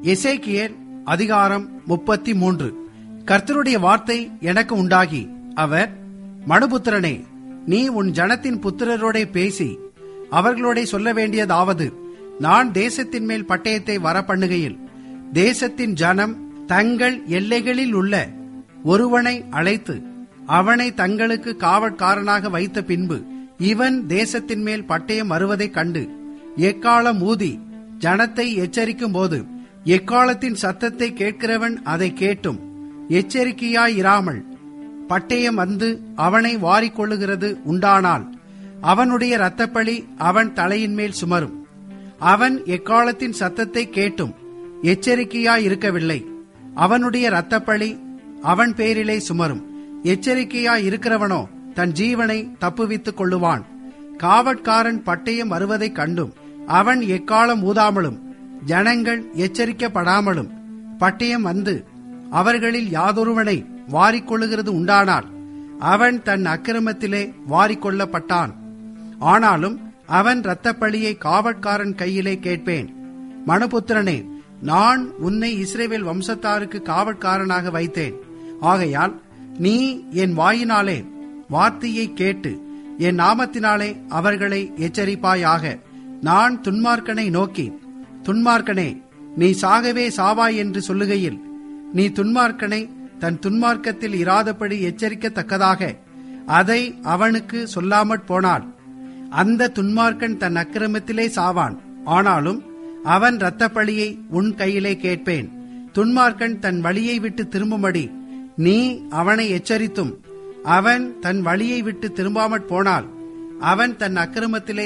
எசேக்கியேல் அதிகாரம் முப்பத்தி மூன்று கர்த்தருடைய வார்த்தை எனக்கு உண்டாகி அவர் மனுபுத்திரனே நீ உன் ஜனத்தின் புத்திரரோடே பேசி அவர்களோடே சொல்ல வேண்டியதாவது நான் தேசத்தின் மேல் பட்டயத்தை வரப்பண்ணுகையில் தேசத்தின் ஜனம் தங்கள் எல்லைகளில் உள்ள ஒருவனை அழைத்து அவனை தங்களுக்கு காவற்காரனாக வைத்த பின்பு இவன் தேசத்தின் மேல் பட்டயம் வருவதைக் கண்டு எக்காலம் ஊதி ஜனத்தை எச்சரிக்கும் போது எக்காலத்தின் சத்தத்தை கேட்கிறவன் அதை கேட்டும் எச்சரிக்கையாயிராமல் பட்டயம் வந்து அவனை வாரிக்கொள்ளுகிறது உண்டானால் அவனுடைய இரத்தப்பழி அவன் தலையின் மேல் சுமரும் அவன் எக்காலத்தின் சத்தத்தை கேட்டும் எச்சரிக்கையாயிருக்கவில்லை அவனுடைய இரத்தப்பழி அவன் பேரிலே சுமரும் எச்சரிக்கையாயிருக்கிறவனோ தன் ஜீவனை தப்புவித்துக் கொள்ளுவான் காவற்காரன் பட்டயம் வருவதைக் கண்டும் அவன் எக்காலம் ஊதாமலும் ஜனங்கள் எச்சரிக்கப்படாமலும் பட்டயம் வந்து அவர்களில் யாதொருவனை வாரிக்கொள்ளுகிறது உண்டானால் அவன் தன் அக்கிரமத்திலே வாரிக்கொள்ளப்பட்டான் ஆனாலும் அவன் இரத்தப்பழியை காவற்காரன் கையிலே கேட்பேன் மனுபுத்திரனே நான் உன்னை இஸ்ரேவேல் வம்சத்தாருக்கு காவற்காரனாக வைத்தேன் ஆகையால் நீ என் வாயினாலே வார்த்தையை கேட்டு என் நாமத்தினாலே அவர்களை எச்சரிப்பாயாக நான் துன்மார்க்கனை நோக்கி துன்மார்க்கனே நீ சாகவே சாவாய் என்று சொல்லுகையில் நீ துன்மார்க்கனை தன் துன்மார்க்கத்தில் இராதபடி எச்சரிக்கத்தக்கதாக அதை அவனுக்கு சொல்லாமற் போனாள் அந்த துன்மார்க்கன் தன் அக்கிரமத்திலே சாவான் ஆனாலும் அவன் இரத்தப்பழியை உன் கையிலே கேட்பேன் துன்மார்க்கன் தன் வழியை விட்டு திரும்பும்படி நீ அவனை எச்சரித்தும் அவன் தன் வழியை விட்டு திரும்பாமற் போனால் அவன் தன் அக்கிரமத்திலே